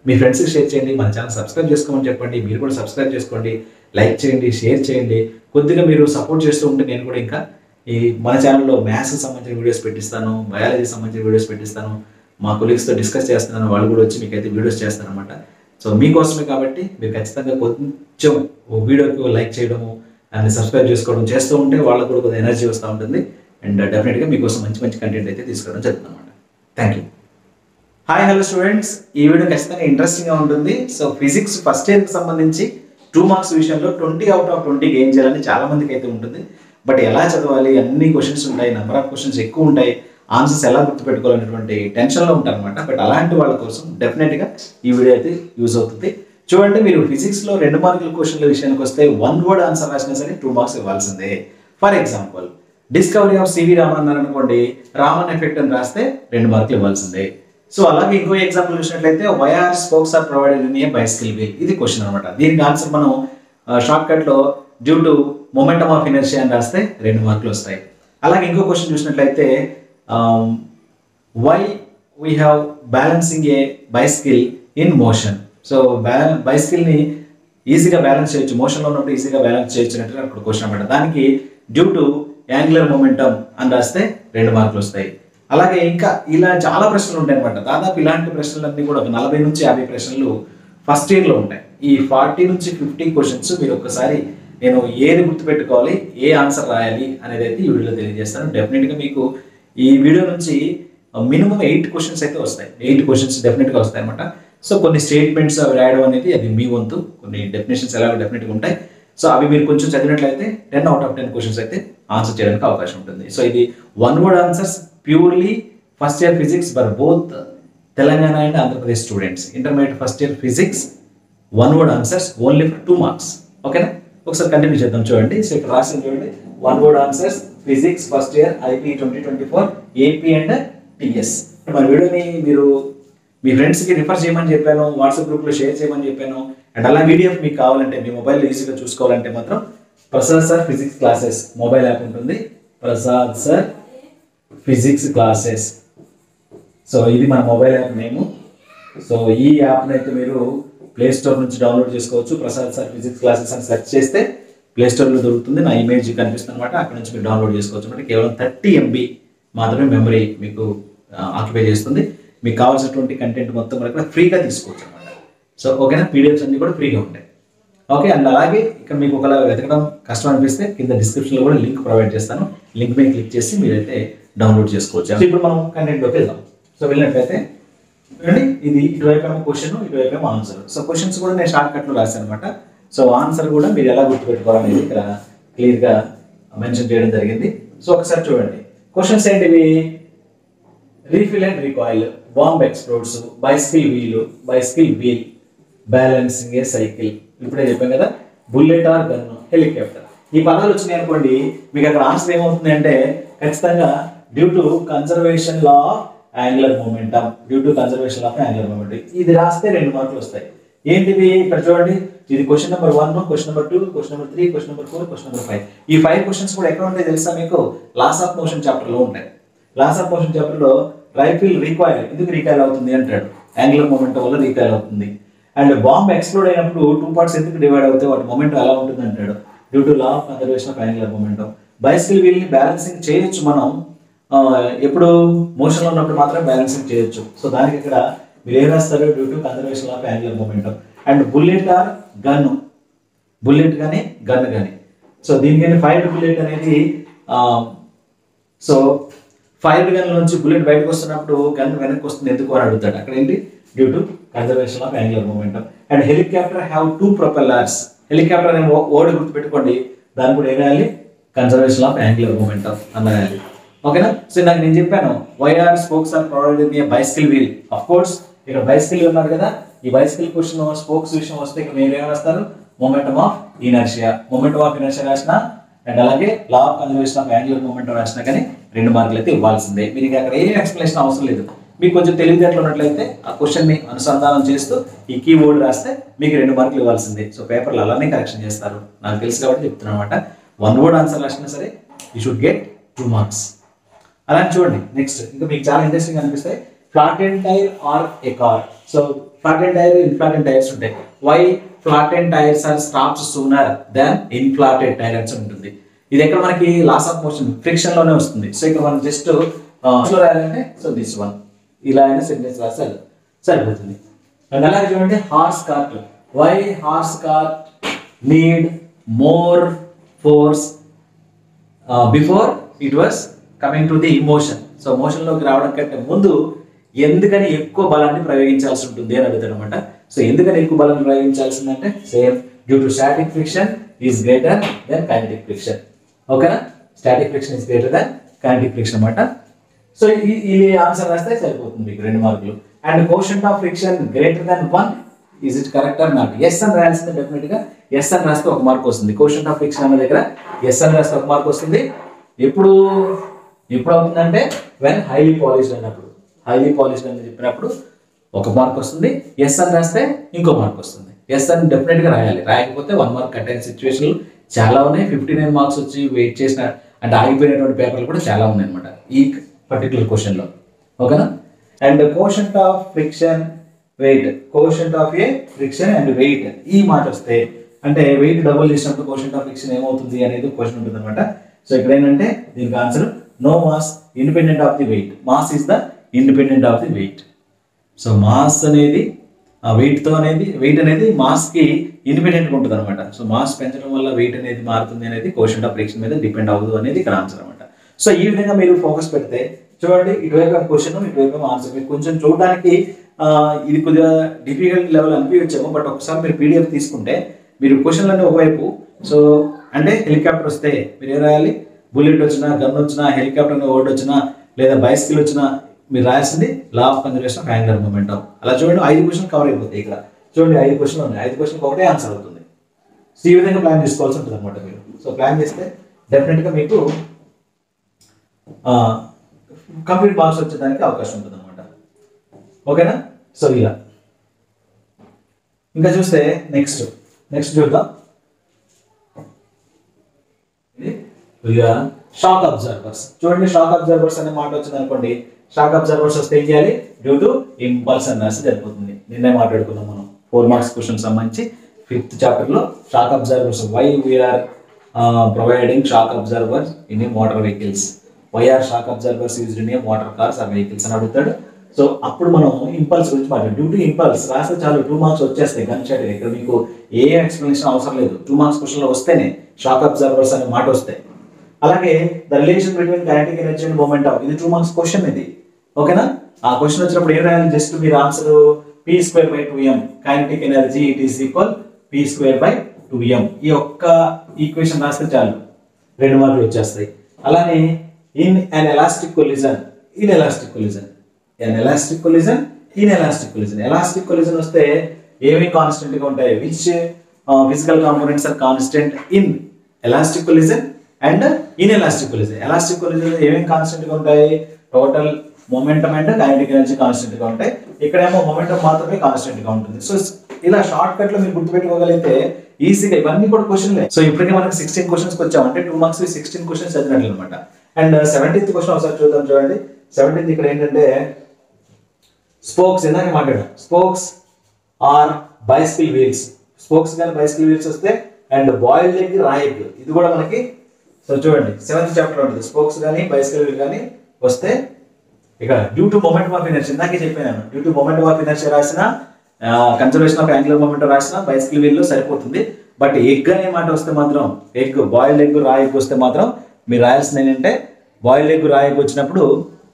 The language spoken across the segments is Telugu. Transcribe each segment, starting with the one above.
మీ ఫ్రెండ్స్కి షేర్ చేయండి మన ఛానల్ సబ్స్క్రైబ్ చేసుకోమని చెప్పండి మీరు కూడా సబ్స్క్రైబ్ చేసుకోండి లైక్ చేయండి షేర్ చేయండి కొద్దిగా మీరు సపోర్ట్ చేస్తూ ఉంటే నేను కూడా ఇంకా ఈ మన ఛానల్లో మ్యాథ్స్కి సంబంధించిన వీడియోస్ పెట్టిస్తాను బయాలజీకి సంబంధించిన వీడియోస్ పెట్టిస్తాను మా కొలీగ్స్తో డిస్కస్ చేస్తున్నాను వాళ్ళు కూడా వచ్చి మీకైతే వీడియోస్ చేస్తాను అనమాట సో మీకోసమే కాబట్టి మీరు ఖచ్చితంగా కొంచెం ఓ వీడియోకి లైక్ చేయడము అండ్ సబ్స్క్రైబ్ చేసుకోవడం చేస్తూ ఉంటే వాళ్ళకు కూడా కొంచెం ఎనర్జీ వస్తూ ఉంటుంది అండ్ డెఫినెట్గా మీకోసం మంచి మంచి కంటెంట్ అయితే తీసుకోవడం జరుగుతుంది అనమాట thank you hi hello students ఈ వీడియో ఖచ్చితంగా ఇంట్రెస్టింగ్గా ఉంటుంది సో ఫిజిక్స్ ఫస్ట్ ఇయర్కి సంబంధించి టూ మార్క్స్ విషయంలో twenty out of twenty gain చేయాలని చాలా మందికి అయితే ఉంటుంది బట్ ఎలా చదవాలి అన్ని క్వశ్చన్స్ ఉంటాయి నెంబర్ ఆఫ్ క్వశ్చన్స్ ఎక్కువ ఉంటాయి ఆన్సర్స్ ఎలా గుర్తుపెట్టుకోవాలనేటువంటి టెన్షన్లో ఉంటారు అనమాట బట్ అలాంటి వాళ్ళ కోసం డెఫినెట్గా ఈ వీడియో అయితే యూజ్ అవుతుంది చూడండి మీరు ఫిజిక్స్లో రెండు మార్కుల క్వశ్చన్ల విషయానికి వస్తే వన్ వర్డ్ ఆన్సర్ రాసినా సరే టూ మార్క్స్ ఇవ్వాల్సిందే for example discovery of C V Raman అన్నారు అనుకోండి రామన్ ఎఫెక్ట్ అని రాస్తే రెండు మార్కులు ఇవ్వాల్సిందే సో అలాగే ఇంకో ఎగ్జాంపుల్ చూసినట్లయితే why are spokes are provided in a bicycle wheel ఇది క్వశ్చన్ అనమాట దీనికి ఆన్సర్ మనం షార్ట్ కట్ లో due to momentum of energy అని రాస్తే రెండు మార్కులు వస్తాయి అలాగే ఇంకో క్వశ్చన్ చూసినట్లయితే why we have balancing a bicycle in motion so balance బైసికల్ని ఈజీగా బ్యాలెన్స్ చేయొచ్చు మోషన్లో ఉన్నప్పుడు ఈజీగా బ్యాలెన్స్ చేయొచ్చు అంటే అప్పుడు క్వశ్చన్ అనమాట దానికి డ్యూ టు యాంగులర్ మొమెంటమ్ అని రాస్తే రెండు మార్కులు వస్తాయి అలాగే ఇంకా ఇలా చాలా ప్రశ్నలు ఉంటాయి అనమాట దాదాపు ఇలాంటి ప్రశ్నలన్నీ కూడా ఒక నలభై నుంచి యాభై ప్రశ్నలు ఫస్ట్ ఇయర్లో ఉంటాయి ఈ ఫార్టీ నుంచి ఫిఫ్టీ క్వశ్చన్స్ మీరు ఒక్కసారి నేను ఏది గుర్తుపెట్టుకోవాలి ఏ ఆన్సర్ రాయాలి అనేది అయితే ఈ వీడియోలో తెలియజేస్తాను డెఫినెట్గా మీకు ఈ వీడియో నుంచి మినిమం ఎయిట్ క్వశ్చన్స్ అయితే వస్తాయి ఎయిట్ క్వశ్చన్స్ డెఫినెట్గా వస్తాయి అనమాట సో కొన్ని స్టేట్మెంట్స్ అవి రాయడం అనేది అది మీ వంతు కొన్ని డెఫినేషన్స్ ఎలాగో డెఫినెట్గా ఉంటాయి సో అవి మీరు కొంచెం చదివినట్లయితే ten out of ten questions అయితే ఆన్సర్ చేయడానికి అవకాశం ఉంటుంది సో ఇది one word answers purely first year physics but both Telangana and Andhra Pradesh students intermediate first year physics one word answers only for two marks ఓకేనా ఒకసారి కంటిన్యూ చేద్దాం చూడండి సో ఇక్కడ రాసింది చూడండి one word answers physics first year IP twenty twenty four AP and TS మన వీడియోని మీరు మీ ఫ్రెండ్స్కి రిఫర్ చేయమని చెప్పాను వాట్సాప్ గ్రూప్లో షేర్ చేయమని చెప్పాను అండ్ అలా పీడిఎఫ్ మీకు కావాలంటే మీ మొబైల్లో ఈజీగా చూసుకోవాలంటే మాత్రం Prasad sir physics classes mobile app ఉంటుంది Prasad sir physics classes so ఇది మన మొబైల్ యాప్ నేము సో ఈ యాప్ని అయితే మీరు ప్లే స్టోర్ నుంచి డౌన్లోడ్ చేసుకోవచ్చు ప్రసాద్ సార్ ఫిజిక్స్ క్లాసెస్ అని సెర్చ్ చేస్తే ప్లే స్టోర్లో దొరుకుతుంది నా ఇమేజ్ కనిపిస్తుంది అనమాట అక్కడ నుంచి మీరు డౌన్లోడ్ చేసుకోవచ్చు అనమాట కేవలం థర్టీ ఎంబీ మాత్రమే మెమరీ మీకు ఆక్యుపై చేస్తుంది మీకు కావాల్సినటువంటి కంటెంట్ మొత్తం కూడా ఇక్కడ ఫ్రీగా తీసుకోవచ్చు అనమాట సో ఓకేనా పీడిఎఫ్స్ అన్ని కూడా ఫ్రీగా ఉంటాయి ఓకే అండ్ అలాగే ఇక్కడ మీకు ఒకలా వెతకడం కష్టం అనిపిస్తే కింద డిస్క్రిప్షన్లో కూడా లింక్ ప్రొవైడ్ చేస్తాను లింక్ మీద క్లిక్ చేసి మీరైతే డౌన్లోడ్ చేసుకోవచ్చు సో ఇప్పుడు మనం కంటెంట్లోకి వెళ్దాం సో వెళ్ళినట్లయితే చూడండి ఇది ఇటువైపు ఏమో క్వశ్చన్ ఇటువైపు ఏమో ఆన్సర్ సో క్వశ్చన్స్ కూడా నేను షార్ట్ కట్లో రాశాను అనమాట సో ఆన్సర్ కూడా మీరు ఎలా గుర్తుపెట్టుకోవాలనేది ఇక్కడ క్లియర్గా మెన్షన్ చేయడం జరిగింది సో ఒకసారి చూడండి క్వశ్చన్స్ ఏంటివి rifle and recoil bomb explodes bicycle wheel bicycle wheel balancing a cycle ఇప్పుడే చెప్పాం కదా బుల్లెట్ ఆర్ గన్ హెలికాప్టర్ ఈ పదాలు వచ్చినాయి అనుకోండి మీకు అక్కడ ఆన్సర్ ఏమవుతుంది అంటే ఖచ్చితంగా due to conservation law angular momentum due to conservation of angular moment ఇది రాస్తే రెండు మార్కులు వస్తాయి ఏంటివి ఇక్కడ చూడండి ఇది question number one question number two question number three question number four question number five ఈ ఫైవ్ క్వశ్చన్స్ కూడా ఎక్కడ ఉంటాయి తెలుసా మీకు లాస్ ఆఫ్ మోషన్ చాప్టర్ లో ఉంటాయి లాస్ ఆఫ్ మోషన్ చాప్టర్ లో రైఫిల్ రీకాయిల్ ఎందుకు రీకాయిల్ అవుతుంది అంటాడు యాంగులర్ మూమెంట్ వల్ల రీకాయిల్ అవుతుంది అండ్ బాంబ్ ఎక్స్ప్లోడ్ అయినప్పుడు టూ పార్ట్స్ ఎందుకు డివైడ్ అవుతాయి వాటి మూమెంట్ ఎలా ఉంటుంది అంటాడు due to law of conservation of angular momentum bicycle wheel ని బ్యాలెన్సింగ్ చేయొచ్చు మనం ఆ, ఎప్పుడు మోషన్ లో ఉన్నప్పుడు మాత్రం బ్యాలెన్సింగ్ చేయొచ్చు సో దానికి ఇక్కడ మీరు ఏం రాస్తారు due to conservation of angular momentum and bullet or gun bullet కానీ గన్ కానీ సో దీనికని ఫైర్ బుల్లెట్ అనేది ఆ, సో ఫైర్ గన్ నుంచి బుల్లెట్ బయటకు వస్తున్నప్పుడు గన్ వెనక్కి వస్తుంది ఎందుకు అని అడుగుతాడు అక్కడ ఏంటి due to conservation of angular momentum and helicopter have two propellers helicopter అనే ఓడి గుర్తుపెట్టుకోండి దాన్ని కూడా ఏం రాయాలి కన్జర్వేషన్ ఆఫ్ యాంగులర్ మూమెంటం అని రాయాలి ఓకేనా సో నాకు నేను చెప్పాను why are spokes are provided in bicycle wheel of course ఇక్కడ బైసికల్ ఉన్నారు కదా ఈ బైసికల్ క్వశ్చన్ స్పోక్స్ విషయం వస్తే ఇక్కడ మీరు ఏం రాస్తారు momentum of inertia momentum of inertia రాసిన అండ్ అలాగే law of conservation of angular momentum రాసినా కానీ రెండు మార్కులు అయితే ఇవ్వాల్సిందే మీరు ఇక అక్కడ ఏ ఎక్స్ప్లెనేషన్ అవసరం లేదు మీకు కొంచెం తెలివితేటలు ఉన్నట్లయితే ఆ క్వశ్చన్ ని అనుసంధానం చేస్తూ ఈ కీబోర్డ్ రాస్తే మీకు రెండు మార్కులు ఇవ్వాల్సిందే సో పేపర్లు అలానే కరెక్షన్ చేస్తారు నాకు తెలుసు కాబట్టి చెప్తున్నాను అనమాట వన్ వర్డ్ ఆన్సర్ రాసినా సరే you should get two marks అలానే చూడండి నెక్స్ట్ ఇంకా మీకు చాలా ఇంట్రెస్టింగ్ అనిపిస్తాయి flatten tyre or a car so flatten tyre inflated tyres ఉంటాయి why flatten tyres are stops sooner than inflated tyre అని ఉంటుంది ఇది ఎక్కడ మనకి లాస్ ఆఫ్ మోషన్ ఫ్రిక్షన్ లోనే వస్తుంది సో ఇక్కడ మనం జస్ట్ రాయాలంటే సో దిస్ వన్ ఇలా అయినా సెంటెన్స్ రాస్తారు సరిపోతుంది అండ్ అలాగే చూడండి horse cart why horse cart need more force before it was coming to the emotion so మోషన్లోకి రావడం కంటే ముందు ఎందుకని ఎక్కువ బలాన్ని ప్రయోగించాల్సి ఉంటుంది అని అడుగుతాడు అనమాట సో ఎందుకని ఎక్కువ బలాన్ని ప్రయోగించాల్సిందంటే same due to static friction is greater than kinetic friction ఓకేనా static friction is greater than kinetic friction అనమాట సో ఈ ఈ ఆన్సర్ రాస్తే సరిపోతుంది మీకు రెండు మార్కులు and quotient of friction greater than one is it correct or not yes అని రాయాల్సింది డెఫినెట్ గా ఎస్ అని రాస్తే ఒక మార్క్ వస్తుంది కోషంట్ ఆఫ్ ఫ్రిక్షన్ అన్న దగ్గర ఎస్ అని రాస్తే ఒక మార్క్ వస్తుంది ఎప్పుడు ఎప్పుడు అవుతుందంటే వెన్ హైలీ పాలిష్డ్ అన్నప్పుడు హైలీ పాలిష్డ్ అని చెప్పినప్పుడు ఒక మార్క్ వస్తుంది ఎస్ అని రాస్తే ఇంకో మార్క్ వస్తుంది ఎస్ అని డెఫినెట్ గా రాయాలి రాయకపోతే వన్ మార్క్ కట్ అయిన సిచ్యువేషన్లు చాలా ఉన్నాయి ఫిఫ్టీ నైన్ మార్క్స్ వచ్చి వెయిట్ చేసిన అంటే ఆగిపోయినటువంటి పేపర్లు కూడా చాలా ఉన్నాయి అనమాట ఈ పర్టికులర్ క్వశ్చన్లో ఓకేనా and quotient of friction weight quotient of a friction and weight ఈ మాట వస్తే అంటే వెయిట్ డబుల్ చేసినప్పుడు కోషంట్ ఆఫ్ ఫ్రిక్షన్ ఏమవుతుంది అనేది క్వశ్చన్ ఉంటుంది అనమాట సో ఇక్కడ ఏంటంటే దీనికి answer no mass independent of the weight mass is the independent of the weight so mass అనేది ఆ weight తో అనేది వెయిట్ అనేది మాస్ కి ఇండిపెండెంట్ గా ఉంటుంది అనమాట సో మాస్ పెంచడం వల్ల వెయిట్ అనేది మారుతుంది అనేది కోషన్ ఆఫ్ ఫ్రిక్షన్ మీద డిపెండ్ అవ్వదు అనేది ఇక్కడ ఆన్సర్ అనమాట సో ఈ విధంగా మీరు ఫోకస్ పెడితే చూడండి ఇటువైపు క్వశ్చన్ ఇటువైపు ఆన్సర్ మీరు కొంచెం చూడడానికి ఆ, ఇది కొద్దిగా డిఫికల్ట్ లెవెల్ అనిపించచ్చేమో బట్ ఒకసారి మీరు పీడిఎఫ్ తీసుకుంటే మీరు క్వశ్చన్లన్నీ ఒకవైపు సో అంటే హెలికాప్టర్ వస్తే మీరు ఏం రాయాలి బుల్లెట్ వచ్చినా గన్ వచ్చినా హెలికాప్టర్ ఓడ్ వచ్చినా లేదా బైసికల్ వచ్చినా మీరు రాయాల్సింది law of conservation of angular momentum అలా చూడండి ఐదు క్వశ్చన్ కవర్ అయిపోతాయి ఇక్కడ చూడండి ఐదు క్వశ్చన్లు ఉన్నాయి ఐదు క్వశ్చన్ ఒకటే ఆన్సర్ అవుతుంది సో ఈ విధంగా ప్లాన్ చేసుకోవాల్సి ఉంటుంది అనమాట మీరు సో ప్లాన్ చేస్తే డెఫినెట్గా మీకు కంప్లీట్ మార్క్స్ వచ్చేదానికి అవకాశం ఉంటుంది అనమాట ఓకేనా సో ఇలా ఇంకా చూస్తే నెక్స్ట్ నెక్స్ట్ చూద్దాం ఇక షాక్ అబ్జర్వర్స్ చూడండి షాక్ అబ్జర్వర్స్ అనే మాట వచ్చింది అనుకోండి షాక్ అబ్జర్వర్స్ వస్తే ఏం చేయాలి డ్యూ టు ఇంపల్స్ అని రాసి సరిపోతుంది నిన్నే మాట్లాడుకున్నాం మనం ఫోర్ మార్క్స్ క్వశ్చన్ సంబంధించి ఫిఫ్త్ చాప్టర్ లో shock absorbers why we are providing shock absorbers in motor vehicles why are shock absorbers used in motor cars or vehicles అని అడుగుతాడు సో అప్పుడు మనం ఇంపల్స్ గురించి మాట్లాడు డ్యూ టు ఇంపల్స్ రాస్తే చాలు టూ మార్క్స్ వచ్చేస్తాయి గన్ షాట్ ఇక్కడ మీకు ఏ ఎక్స్ప్లెనేషన్ అవసరం లేదు టూ మార్క్స్ క్వశ్చన్లో వస్తేనే షాక్ అబ్జర్వర్స్ అనే మాట వస్తాయి అలాగే the relation between kinetic energy and momentum ఇది టూ మార్క్స్ క్వశ్చన్ ఇది ఓకేనా ఆ క్వశ్చన్ వచ్చినప్పుడు ఏం రాయాలి జస్ట్ మీరు answer P square by two M kinetic energy it is equal P square by two M ఈ ఒక్క ఈక్వేషన్ రాస్తే చాలు రెండు మార్కులు వచ్చేస్తాయి అలానే in an elastic collision in elastic collision an elastic collision in elastic collision elastic collision వస్తే ఏమి కాన్స్టెంట్ గా ఉంటాయి which physical components are constant in elastic collision and in elastic collision elastic collision ఏమేమి కాన్స్టెంట్ గా ఉంటాయి total momentum and kinetic energy constant గా ఉంటాయి ఇక్కడేమో మొమెంటం మాత్రమే కాన్స్టెంట్ గా ఉంటుంది సో ఇలా షార్ట్ కట్ లో మీరు గుర్తుపెట్టుకోగలిగితే ఈజీగా ఇవన్నీ కూడా క్వశ్చన్లే సో ఇప్పటికే మనకి సిక్స్టీన్ క్వశ్చన్స్ వచ్చాం అంటే టూ మార్క్స్ సిక్స్టీన్ క్వశ్చన్స్ చదివినట్లు అనమాట అండ్ సెవెంటీన్త్ క్వశ్చన్ ఒకసారి చూద్దాం చూడండి సెవెంటీన్త్ ఇక్కడ ఏంటంటే స్పోక్స్ ఇందాక మాట్లాడాం spokes are bicycle wheels spokes కానీ బైసికల్ వీల్స్ వస్తే and boiled egg raw egg ఇది కూడా మనకి సో చూడండి సెవెంత్ చాప్టర్ ఉంటుంది స్పోక్స్ కానీ బైసికల్ వీల్ కానీ వస్తే ఇక్కడ due to moment of inertia ఇందాకే చెప్పాను due to moment of inertia రాసిన కన్జర్వేషన్ ఆఫ్ యాంగులర్ మొమెంట్ రాసిన బైసికల్ వీల్లో సరిపోతుంది బట్ ఎగ్ అనే మాట వస్తే మాత్రం egg boiled egg raw egg వస్తే మాత్రం మీరు రాయాల్సింది ఏంటంటే బాయిల్డ్ ఎగ్ రా ఎగ్ వచ్చినప్పుడు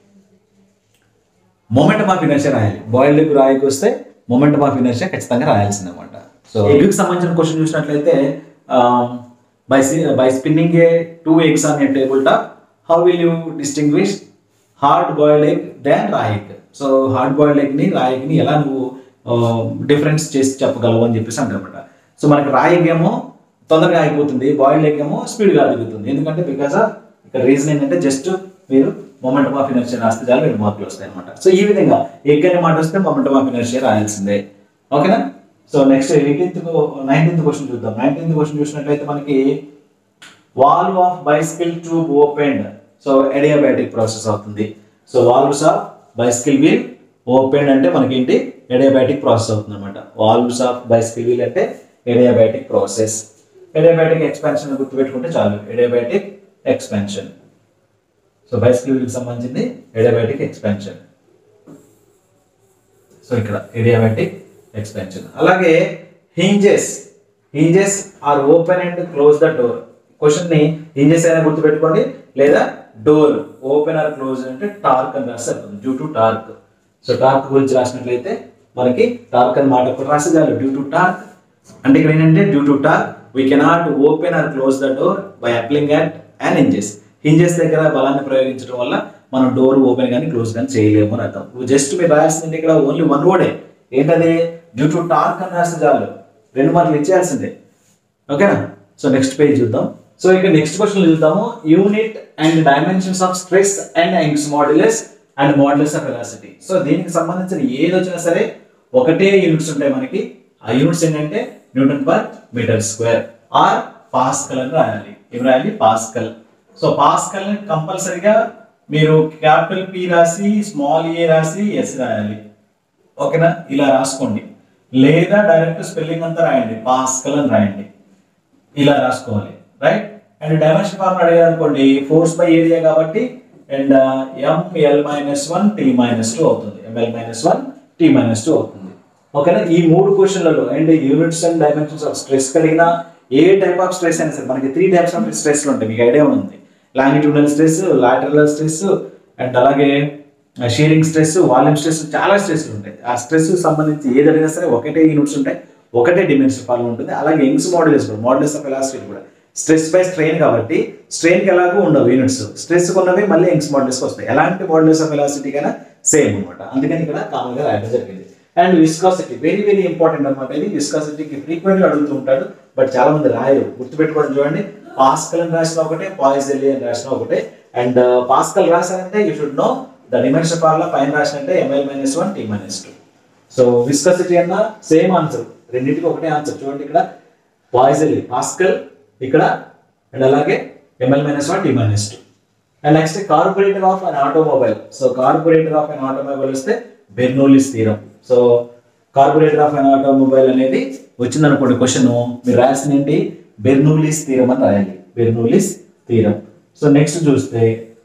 మొమెంటమ్ ఆఫ్ ఇనర్షియా రాయాలి బాయిల్డ్ ఎగ్ రాయికి వస్తే మొమెంటమ్ ఆఫ్ ఇనర్షియా ఖచ్చితంగా రాయాల్సింది అనమాట సో ఎగ్కి సంబంధించిన క్వశ్చన్ చూసినట్లయితే by by spinning a two eggs on a table top how will you distinguish hard boiled egg than raw egg so hard boiled ఎగ్ని రా ఎగ్ని ఎలా నువ్వు డిఫరెన్స్ చేసి చెప్పగలవు అని చెప్పేసి అంటారనమాట సో మనకి రా ఎగ్ ఏమో తొందరగా అయిపోతుంది బాయిల్డ్ ఎగ్ ఏమో స్పీడ్గా దిగుతుంది ఎందుకంటే బికాస్ ఆఫ్ ఇక్కడ రీజన్ ఏంటంటే జస్ట్ మీరు మొమెంటమ్ ఆఫ్ ఇనర్షియా రాస్తే చాలు రెండు మార్కులు వస్తాయి అనమాట సో ఈ విధంగా ఎగ్ అనే మాట వస్తే మొమెంటమ్ ఆఫ్ ఇనర్షియా రాయాల్సిందే ఓకేనా so next eighteenth nineteenth question చూద్దాం నైన్టీన్త్ క్వశ్చన్ చూసినట్లయితే మనకి valve of bicycle tube opened so adiabatic process అవుతుంది so valves of bicycle wheel open అంటే మనకి ఏంటి ఎడియాబయాటిక్ ప్రాసెస్ అవుతుంది అనమాట వాల్వ్స్ ఆఫ్ బైసికల్ వీల్ అంటే ఎడియాబయాటిక్ ప్రాసెస్ ఎడియాబయాటిక్ ఎక్స్పాన్షన్ గుర్తుపెట్టుకుంటే చాలు ఎడియాబయాటిక్ ఎక్స్పాన్షన్ సో బైసికల్ వీల్కి సంబంధించింది ఎడియాబయాటిక్ ఎక్స్పాన్షన్ సో ఇక్కడ ఎడియాబయాటిక్ ఎక్స్పాన్షన్ అలాగే hinges hinges are open and close the door question ని హింజెస్ అయినా గుర్తుపెట్టుకోండి లేదా డోర్ ఓపెన్ ఆర్ క్లోజ్ అంటే టార్క్ అని రాస్తారు due to torque so torque గురించి రాసినట్లయితే మనకి టార్క్ అని మాట ఒకటి రాస్తే చాలు డ్యూ టు టార్క్ అంటే ఇక్కడ ఏంటంటే due to torque we cannot open or close the door by applying at and hinges hinges దగ్గర బలాన్ని ప్రయోగించడం వల్ల మనం డోర్ ఓపెన్ కానీ క్లోజ్ కానీ చేయలేము అని అర్థం జస్ట్ మీరు రాయాల్సింది ఇక్కడ ఓన్లీ వన్ వర్డే ఏంటది డ్యూ టు టార్క్ అని రాస్తే చాలు రెండు మార్కులు ఇచ్చేయాల్సిందే ఓకేనా సో నెక్స్ట్ పేజ్ చూద్దాం సో ఇక్కడ నెక్స్ట్ క్వశ్చన్ చూద్దాము unit and dimensions of stress and Young's modulus and modulus of velocity so దీనికి సంబంధించిన ఏది వచ్చినా సరే ఒకటే యూనిట్స్ ఉంటాయి మనకి ఆ యూనిట్స్ ఏంటంటే newton per metre square or pascal అని రాయాలి ఏం రాయాలి పాస్కల్ సో పాస్కల్ కంపల్సరిగా మీరు క్యాపిటల్ పి రాసి స్మాల్ ఏ రాసి ఎస్ రాయాలి ఓకేనా ఇలా రాసుకోండి లేదా డైరెక్ట్ స్పెల్లింగ్ అంతా రాయండి పాస్కల్ అని రాయండి ఇలా రాసుకోవాలి రైట్ అండ్ డైమెన్షన్ ఫార్ములా అడిగారు అనుకోండి ఫోర్స్ బై ఏరియా కాబట్టి and ML minus one T minus two అవుతుంది ML minus one T minus two అవుతుంది ఓకేనా ఈ మూడు క్వశ్చన్లలో and units and dimensions of stress కలిగిన ఏ టైప్ ఆఫ్ స్ట్రెస్ అయినా సరే మనకి త్రీ టైప్స్ ఆఫ్ స్ట్రెస్ ఉంటాయి మీకు ఐడియా ఉంది longitudinal stress lateral stress and అలాగే షేరింగ్ స్ట్రెస్ వాల్యూమ్ స్ట్రెస్ చాలా స్ట్రెస్ ఉంటాయి ఆ స్ట్రెస్ సంబంధించి ఏది అడిగినా సరే ఒకటే యూనిట్స్ ఉంటాయి ఒకటే డిమెన్షన్ ఫార్మ్ ఉంటుంది అలాగే యంగ్స్ మోడల్స్ కూడా మోడల్స్ ఆఫ్ ఎలాస్టిక్ కూడా స్ట్రెస్ బై స్ట్రెయిన్ కాబట్టి స్ట్రెయిన్ కి ఎలాగో ఉండవు యూనిట్స్ స్ట్రెస్ ఉన్నవి మళ్ళీ యంగ్స్ మోడల్స్ వస్తాయి ఎలాంటి మోడల్స్ ఆఫ్ ఎలాసిటీ కైనా సేమ్ అనమాట అందుకని ఇక్కడ కామన్ గా రాయడం జరిగింది and viscosity very very important అనమాట ఇది విస్కాసిటీకి ఫ్రీక్వెంట్ గా అడుగుతూ ఉంటాడు బట్ చాలా మంది రాయరు గుర్తుపెట్టుకోవడం చూడండి పాస్కల్ అని రాసిన ఒకటే పాయిజెల్లి అని రాసిన ఒకటే అండ్ పాస్కల్ రాశారంటే you should know the dimension formula పైన రాసినట్టే ML minus one T minus two so viscosity అన్న సేమ్ ఆన్సర్ రెండింటికి ఒకటే ఆన్సర్ చూడండి ఇక్కడ పాయిజెల్లి పాస్కల్ ఇక్కడ అండ్ అలాగే ML minus one T minus two and next carburettor of an automobile so carburettor of an automobile వస్తే Bernoulli's theorem so carburettor of an automobile అనేది వచ్చిందనుకోండి క్వశ్చన్ మీరు రాయాల్సింది ఏంటి బెర్నూలిస్ థీరం అని రాయాలి బెర్నూలిస్ థీరం సో నెక్స్ట్ చూస్తే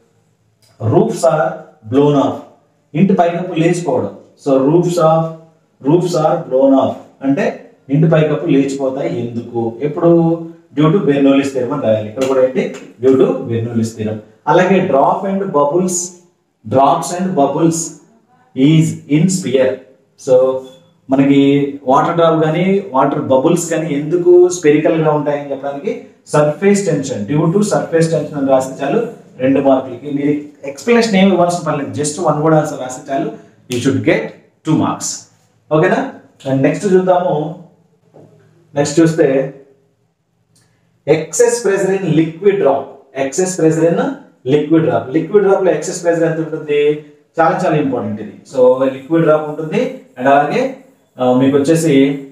రూఫ్స్ ఆర్ బ్లోన్ ఆఫ్ ఇంటి పైకప్పు లేచిపోవడం so roofs of roofs are blown off అంటే ఇంటి పైకప్పు లేచిపోతాయి ఎందుకు ఎప్పుడు డ్యూ టు బెర్నోలిస్ థీరం అని రాయాలి ఇక్కడ కూడా ఏంటి డ్యూ టు బెర్నోలిస్ థీరం అలాగే drop and bubbles drops and bubbles is in sphere so మనకి వాటర్ డ్రాప్ కానీ వాటర్ బబుల్స్ కానీ ఎందుకు స్పెరికల్ గా ఉంటాయని చెప్పడానికి surface tension due to surface tension అని రాస్తే చాలు రెండు మార్కులకి మీరు ఎక్స్ప్లెనేషన్ ఏమి ఇవ్వాల్సిన పర్లేదు జస్ట్ వన్ వర్డ్ ఆన్సర్ రాస్తే చాలు you should get two marks ఓకేనా అండ్ నెక్స్ట్ చూద్దాము నెక్స్ట్ చూస్తే excess pressure in liquid drop excess pressure in liquid drop liquid drop లో ఎక్సెస్ ప్రెజర్ ఎంత ఉంటుంది చాలా చాలా ఇంపార్టెంట్ ఇది సో లిక్విడ్ డ్రాప్ ఉంటుంది అండ్ అలాగే ఆ, మీకు వచ్చేసి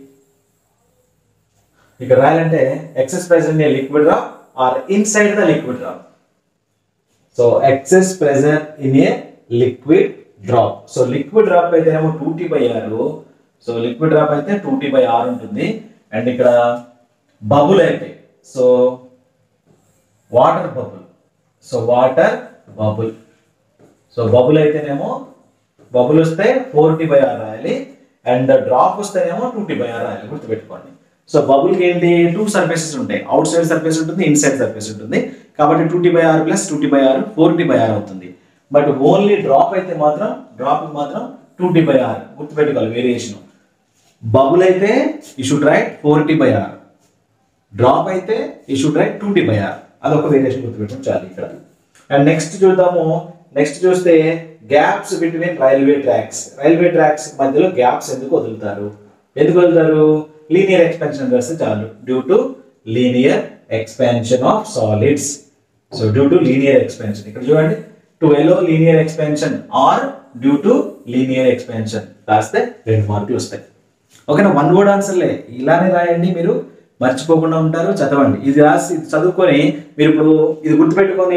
ఇక్కడ రాయాలంటే excess pressure in liquid drop or inside the liquid drop so excess pressure in a liquid drop so liquid drop అయితే ఏమో two T by R so liquid drop అయితే టూ టీ బై ఆర్ ఉంటుంది అండ్ ఇక్కడ బబుల్ అయితే so water bubble so water bubble so bubble అయితేనేమో బబుల్ వస్తే ఫోర్ టీ బై ఆర్ రాయాలి అండ్ డ్రాప్ వస్తేనేమో టూ టీ బై ఆర్ రాయాలి గుర్తుపెట్టుకోండి సో బబుల్కి ఏంటి టూ సర్ఫేసెస్ ఉంటాయి అవుట్ సైడ్ సర్ఫేస్ ఉంటుంది ఇన్సైడ్ సర్ఫేస్ ఉంటుంది కాబట్టి two T by R plus two T by R four T by R అవుతుంది బట్ ఓన్లీ డ్రాప్ అయితే మాత్రం డ్రాప్ మాత్రం టూ టీ బై ఆర్ గుర్తుపెట్టుకోవాలి వేరియేషన్ బబుల్ అయితే ఈ should write four T by R drop అయితే ఈ should write two T by R అదొక వేరియేషన్ గుర్తుపెట్టుకుని చాలు ఇక్కడ అండ్ నెక్స్ట్ చూద్దాము నెక్స్ట్ చూస్తే gaps between railway tracks railway tracks మధ్యలో గ్యాప్స్ ఎందుకు వదులుతారు ఎందుకు వదులుతారు లీనియర్ ఎక్స్పెన్షన్ చేస్తే చాలు due to linear expansion of solids so due to linear expansion ఇక్కడ చూడండి to allow linear expansion or due to linear expansion రాస్తే రెండు మార్కులు వస్తాయి ఓకేనా వన్ వర్డ్ ఆన్సర్లే ఇలానే రాయండి మీరు మర్చిపోకుండా ఉంటారు చదవండి ఇది రాసి ఇది చదువుకొని మీరు ఇప్పుడు ఇది గుర్తుపెట్టుకొని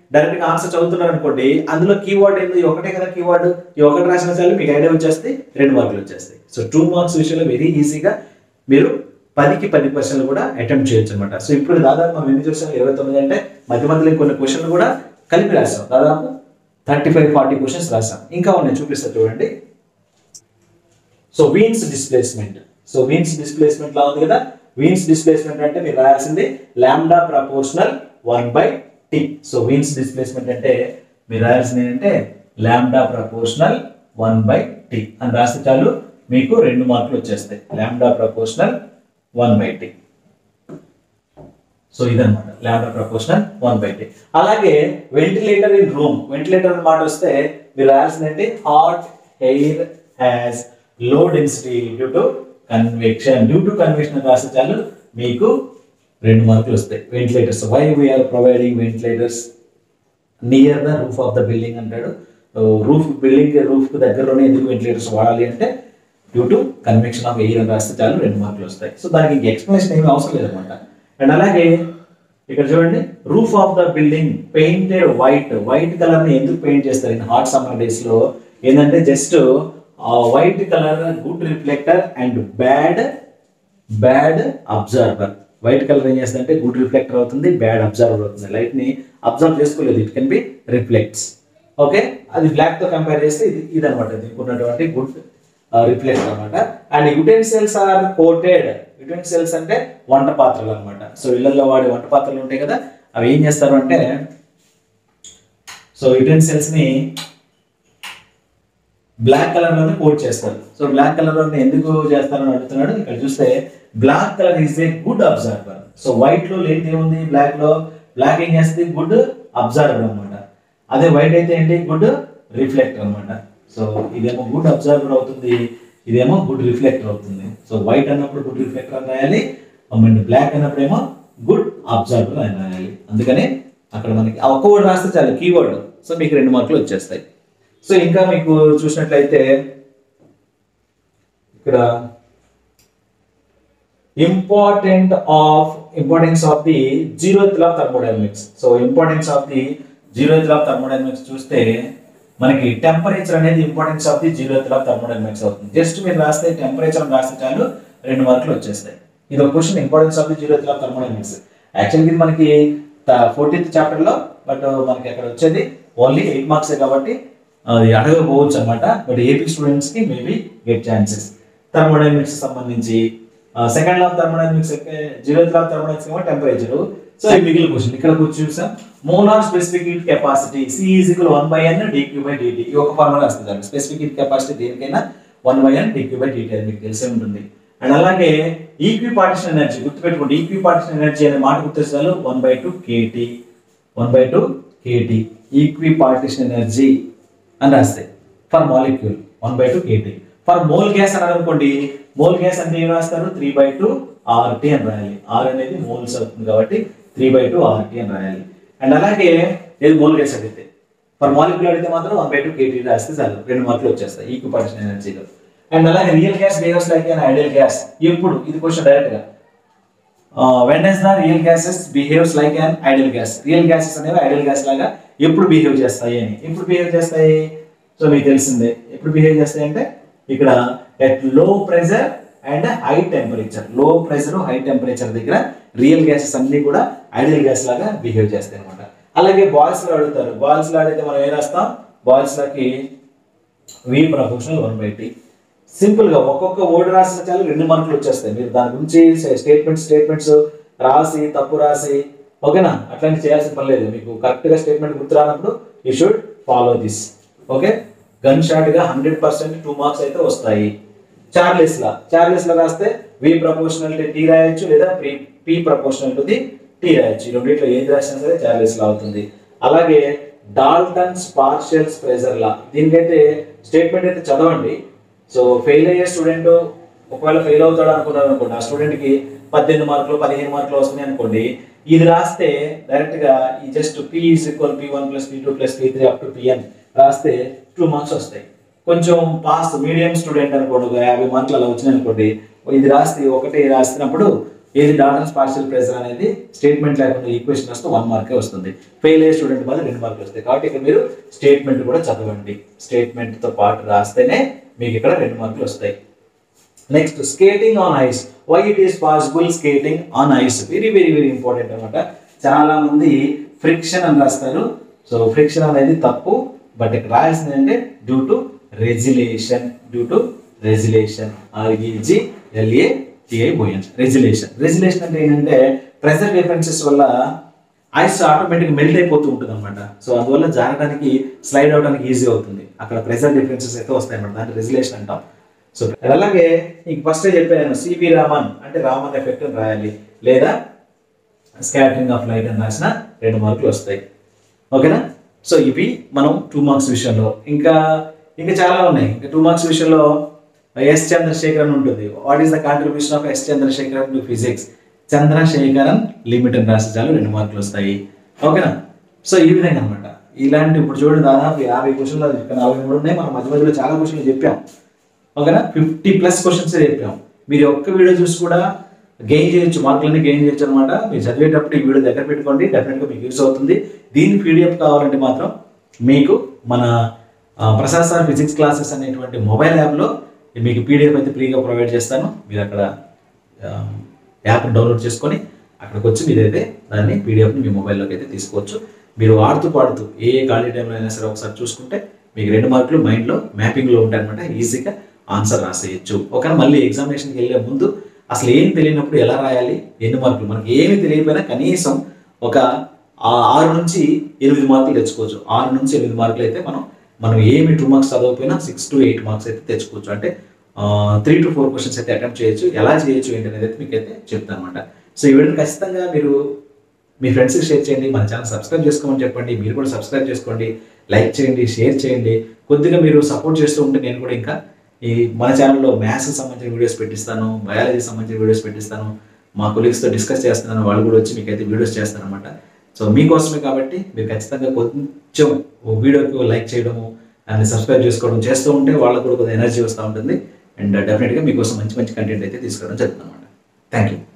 డైరెక్ట్ గా ఆన్సర్ చదువుతున్నారు అనుకోండి అందులో కీవర్డ్ ఏంది ఈ ఒకటే కదా కీవర్డ్ ఈ ఒకటి రాసిన చాలు మీకు ఐడియా వచ్చేస్తాయి రెండు మార్కులు వచ్చేస్తాయి సో టూ మార్క్స్ విషయంలో వెరీ ఈజీగా మీరు పదికి పది క్వశ్చన్లు కూడా అటెంప్ట్ చేయొచ్చు అనమాట సో ఇప్పుడు దాదాపు మనం ఎన్ని చూసాం ఇరవై తొమ్మిది అంటే మధ్య మధ్యలో కొన్ని క్వశ్చన్లు కూడా కలిపి రాసాం దాదాపు థర్టీ ఫైవ్ ఫార్టీ క్వశ్చన్స్ రాసాం ఇంకా ఉన్నాయి చూపిస్తా చూడండి so Wien's displacement so Wien's displacement law ఉంది కదా వీన్స్ డిస్ప్లేస్మెంట్ అంటే మీరు రాయాల్సింది lambda proportional one by T so Wien's displacement అంటే మీరు రాయాల్సింది ఏంటంటే lambda proportional one by T అని రాస్తే చాలు మీకు రెండు మార్కులు వచ్చేస్తాయి lambda proportional one by T so ఇదన్నమాట lambda proportional one by T అలాగే వెంటిలేటర్ ఇన్ రూమ్ వెంటిలేటర్ మాట వస్తే మీరు రాయాల్సిందంటే hot air has low density due to convection due to convection రాస్తే చాలు మీకు రెండు మార్కులు వస్తాయి ventilators why we are providing ventilators near the roof of the building అంటాడు రూఫ్ బిల్డింగ్ రూఫ్ దగ్గరలోనే ఎందుకు వెంటిలేటర్స్ వాడాలి అంటే due to convection of air అని రాస్తే చాలు రెండు మార్కులు వస్తాయి సో దానికి ఇంక ఎక్స్ప్లెనేషన్ ఏమీ అవసరం లేదన్నమాట అండ్ అలాగే ఇక్కడ చూడండి roof of the building painted white white colour ని ఎందుకు పెయింట్ చేస్తారు ఇన్ హాట్ సమ్మర్ డేస్ లో ఏంటంటే just white colour good reflector and bad bad absorber white colour ఏం చేస్తుందంటే గుడ్ రిఫ్లెక్టర్ అవుతుంది బ్యాడ్ అబ్జర్వర్ అవుతుంది లైట్ ని అబ్జర్వ్ చేసుకోలేదు it can be reflects okay అది బ్లాక్ తో కంపేర్ చేస్తే ఇది ఇది అనమాట దీనికి ఉన్నటువంటి గుడ్ రిఫ్లెక్టర్ అనమాట and utensils are coated utensils అంటే వంట పాత్రలు అనమాట సో ఇళ్లలో వాడే వంట పాత్రలు ఉంటాయి కదా అవి ఏం చేస్తారు అంటే సో యుటెన్సిల్స్ ని బ్లాక్ కలర్ లోనే కోట్ చేస్తారు సో బ్లాక్ కలర్ లోనే ఎందుకు చేస్తారని అడుగుతున్నాడు ఇక్కడ చూస్తే black colour is a good absorber so white లో లేని ఏముంది బ్లాక్ లో బ్లాక్ ఏం చేస్తుంది గుడ్ అబ్జర్వర్ అనమాట అదే వైట్ అయితే ఏంటి గుడ్ రిఫ్లెక్టర్ అనమాట సో ఇదేమో గుడ్ అబ్జర్వర్ అవుతుంది ఇదేమో గుడ్ రిఫ్లెక్టర్ అవుతుంది సో వైట్ అన్నప్పుడు గుడ్ రిఫ్లెక్టర్ అని రాయాలి బ్లాక్ అన్నప్పుడు ఏమో గుడ్ అబ్జర్వర్ అని రాయాలి అందుకని అక్కడ మనకి ఆ ఒక్క వర్డ్ రాస్తే చాలు కీవర్డ్ సో మీకు రెండు మార్కులు వచ్చేస్తాయి సో ఇంకా మీకు చూసినట్లయితే ఇక్కడ important of importance of the zeroth of thermodynamics so importance of the zeroth of thermodynamics చూస్తే మనకి టెంపరేచర్ అనేది importance of the zeroth of thermodynamics అవుతుంది జస్ట్ మీరు రాస్తే టెంపరేచర్ అని రాస్తే చాలు రెండు మార్కులు వచ్చేస్తాయి ఇది ఒక question importance of the zeroth of thermodynamics యాక్చువల్గా ఇది మనకి ఫోర్టీన్త్ చాప్టర్ లో బట్ మనకి అక్కడ వచ్చేది ఓన్లీ ఎయిట్ మార్క్స్ కాబట్టి అది అడగకపోవచ్చు అనమాట బట్ ఏపీ స్టూడెంట్స్ కి మేబీ గెట్ ఛాన్సెస్ థర్మోడైనమిక్స్ సంబంధించి second law of thermodynamics zero law of thermodynamics ఏమో టెంపరేచర్ సో ఈ మిగిలిన క్వశ్చన్ ఇక్కడ కూర్చొని చూసాం molar specific heat capacity C is equal one by n dQ by dT ఈ ఒక ఫార్ములా వస్తుంది స్పెసిఫిక్ హీట్ కెపాసిటీ దేనికైనా one by n dQ by dT అని మీకు తెలిసే ఉంటుంది అండ్ అలాగే ఈక్వి పార్టిషన్ ఎనర్జీ గుర్తుపెట్టుకోండి ఈక్వి పార్టిషన్ ఎనర్జీ అనే మాట గుర్తిస్తారు one by two kT one by two kT equipartition energy అని రాస్తాయి for molecule one by two kT for mole gas అని అనుకోండి మోల్ గ్యాస్ అంటే ఏం రాస్తారు త్రీ బై టూ ఆర్టీ అని రాయాలి ఆర్ అనేది మోల్స్ అవుతుంది కాబట్టి త్రీ బై టూ ఆర్టీ అని రాయాలి అండ్ అలాగే ఏది మోల్ గ్యాస్ అడిగితే ఫర్ మాలిక్యూల్ అడిగితే మాత్రం వన్ బై టూ కేటీ రాస్తే చాలు రెండు మార్కులు వచ్చేస్తాయి ఈక్వి పార్టిషన్ ఎనర్జీలో అండ్ అలాగే real gas behaves like an ideal gas ఎప్పుడు ఇది క్వశ్చన్ డైరెక్ట్ గా when does the real gases behaves like an ideal gas real gases అనేవి ఐడియల్ గ్యాస్ లాగా ఎప్పుడు బిహేవ్ చేస్తాయి అని ఎప్పుడు బిహేవ్ చేస్తాయి సో మీకు తెలిసిందే ఎప్పుడు బిహేవ్ చేస్తాయి అంటే ఇక్కడ at low pressure and high temperature low pressure high temperature దగ్గర రియల్ గ్యాసెస్ అన్ని కూడా ఐడియల్ గ్యాస్ లాగా బిహేవ్ చేస్తాయి అనమాట అలాగే బాయిల్స్ లో అడుగుతారు బాయిల్స్ లో అడిగితే మనం ఏం రాస్తాం బాయిల్స్ లకి V proportional one by T simple గా ఒక్కొక్క వర్డ్ రాసిన చాలు రెండు మార్కులు వచ్చేస్తాయి మీరు దాని గురించి స్టేట్మెంట్స్ స్టేట్మెంట్స్ రాసి తప్పు రాసి ఓకేనా అట్లాంటి చేయాల్సిన పని లేదు మీకు కరెక్ట్ గా స్టేట్మెంట్ గుర్తు రానప్పుడు you should follow this okay gun shot గా హండ్రెడ్ పర్సెంట్ టూ మార్క్స్ అయితే వస్తాయి చార్లెస్ లా చార్లెస్ లా రాస్తే వి ప్రపోర్షనల్ టీ రాయొచ్చు లేదా P P proportional to the T రాయొచ్చు ఈ రెండిట్లో ఏది రాసినా సరే చార్లెస్ లా అవుతుంది అలాగే డాల్టన్స్ పార్షియల్స్ ప్రెజర్ లా దీనికైతే స్టేట్మెంట్ అయితే చదవండి సో ఫెయిల్ అయ్యే స్టూడెంట్ ఒకవేళ ఫెయిల్ అవుతాడు అనుకున్నారు అనుకోండి ఆ స్టూడెంట్ కి పద్దెనిమిది మార్కులు పదిహేను మార్కులు వస్తున్నాయి అనుకోండి ఇది రాస్తే డైరెక్ట్ గా ఈ just P is equal P one plus P two plus P three up to P n రాస్తే టూ మార్క్స్ వస్తాయి కొంచెం పాస్ మీడియం స్టూడెంట్ అనుకోండి ఒక యాభై మార్కులు అలా వచ్చినాయి అనుకోండి ఇది రాస్తే ఒకటి రాస్తున్నప్పుడు ఏది డాల్టన్స్ పార్షియల్ ప్రెజర్ అనేది స్టేట్మెంట్ లేకుండా ఈక్వేషన్ వస్తే వన్ మార్కే వస్తుంది ఫెయిల్ అయ్యే స్టూడెంట్ బాధ రెండు మార్కులు వస్తాయి కాబట్టి ఇక్కడ మీరు స్టేట్మెంట్ కూడా చదవండి స్టేట్మెంట్ తో పాటు రాస్తేనే మీకు ఇక్కడ రెండు మార్కులు వస్తాయి next skating on ice why it is possible skating on ice very very very important అనమాట చాలా మంది ఫ్రిక్షన్ అని రాస్తారు సో ఫ్రిక్షన్ అనేది తప్పు బట్ ఇక్కడ రాయాల్సింది అంటే due to regelation due to regelation R E G L A T I O N regelation regelation అంటే ఏంటంటే ప్రెషర్ డిఫరెన్సెస్ వల్ల ఐస్ ఆటోమేటిక్ మెల్ట్ అయిపోతూ ఉంటుంది అనమాట సో అందువల్ల జారడానికి స్లైడ్ అవడానికి ఈజీ అవుతుంది అక్కడ ప్రెషర్ డిఫరెన్సెస్ అయితే వస్తాయి అనమాట దాన్ని రెజిలేషన్ అంటాం సో అలాగే నీకు ఫస్ట్ చెప్పాను సివి రామన్ అంటే రామన్ ఎఫెక్ట్ అని రాయాలి లేదా స్కాటరింగ్ ఆఫ్ లైట్ అని రాసిన రెండు మార్కులు వస్తాయి ఓకేనా సో ఇవి మనం టూ మార్క్స్ విషయంలో ఇంకా ఇంకా చాలా ఉన్నాయి ఇంకా టూ మార్క్స్ విషయంలో ఎస్ చంద్రశేఖరన్ ఉంటుంది what is the contribution of S Chandrasekharan to physics Chandrasekharan limit అని రాసి చాలు రెండు మార్కులు వస్తాయి ఓకేనా సో ఈ విధంగా అనమాట ఇలాంటి ఇప్పుడు చూడండి దాదాపు యాభై క్వశ్చన్లు నలభై మూడు ఉన్నాయి మనం మధ్య మధ్యలో చాలా క్వశ్చన్లు చెప్పాం ఓకేనా ఫిఫ్టీ ప్లస్ క్వశ్చన్స్ చెప్పాం మీరు ఒక్క వీడియో చూసి కూడా గెయిన్ చేయొచ్చు మార్కులన్నీ గెయిన్ చేయొచ్చు అనమాట మీరు చదివేటప్పుడు ఈ వీడియో దగ్గర పెట్టుకోండి డెఫినెట్గా మీకు యూస్ అవుతుంది దీని పీడిఎఫ్ కావాలంటే మాత్రం మీకు మన ఆ, ప్రసాద్ సార్ ఫిజిక్స్ క్లాసెస్ అనేటువంటి మొబైల్ యాప్లో మీకు పీడిఎఫ్ అయితే ఫ్రీగా ప్రొవైడ్ చేస్తాను మీరు అక్కడ యాప్ డౌన్లోడ్ చేసుకొని అక్కడికి వచ్చి మీరైతే దాన్ని పీడిఎఫ్ని మీ మొబైల్లోకి అయితే తీసుకోవచ్చు మీరు ఆడుతూ పాడుతూ ఏ ఖాళీ టైంలో అయినా సరే ఒకసారి చూసుకుంటే మీకు రెండు మార్కులు మైండ్లో మ్యాపింగ్లో ఉంటాయన్నమాట ఈజీగా ఆన్సర్ రాసేయచ్చు ఒకవేళ మళ్ళీ ఎగ్జామినేషన్కి వెళ్ళే ముందు అసలు ఏం తెలియనప్పుడు ఎలా రాయాలి ఎన్ని మార్కులు మనకి ఏమి తెలియకపోయినా కనీసం ఒక ఆ- ఆరు నుంచి ఎనిమిది మార్కులు తెచ్చుకోవచ్చు ఆరు నుంచి ఎనిమిది మార్కులు అయితే మనం మనం ఏమి టూ మార్క్స్ చదవకపోయినా సిక్స్ టు ఎయిట్ మార్క్స్ అయితే తెచ్చుకోవచ్చు అంటే త్రీ టు ఫోర్ క్వశ్చన్స్ అయితే అటెంప్ట్ చేయొచ్చు ఎలా చేయొచ్చు ఏంటి అనేది అయితే మీకు అయితే చెప్తాను అనమాట సో ఈ వీడియోని ఖచ్చితంగా మీరు మీ ఫ్రెండ్స్కి షేర్ చేయండి మన ఛానల్ సబ్స్క్రైబ్ చేసుకోమని చెప్పండి మీరు కూడా సబ్స్క్రైబ్ చేసుకోండి లైక్ చేయండి షేర్ చేయండి కొద్దిగా మీరు సపోర్ట్ చేస్తూ ఉంటే నేను కూడా ఇంకా ఈ మన ఛానల్లో మ్యాథ్స్కి సంబంధించిన వీడియోస్ పెట్టిస్తాను బయాలజీకి సంబంధించిన వీడియోస్ పెట్టిస్తాను మా కొలీగ్స్తో డిస్కస్ చేస్తున్నాను వాళ్ళు కూడా వచ్చి మీకు అయితే వీడియోస్ చేస్తాను అనమాట సో మీకోసమే కాబట్టి మీరు ఖచ్చితంగా కొంచెం వీడియోకి లైక్ చేయడము అండ్ సబ్స్క్రైబ్ చేసుకోవడం చేస్తూ ఉంటే వాళ్ళకు కూడా కొద్దిగా ఎనర్జీ వస్తూ ఉంటుంది అండ్ డెఫినెట్గా మీకోసం మంచి మంచి కంటెంట్ అయితే తీసుకురావడం జరుగుతుంది అనమాట థ్యాంక్ యూ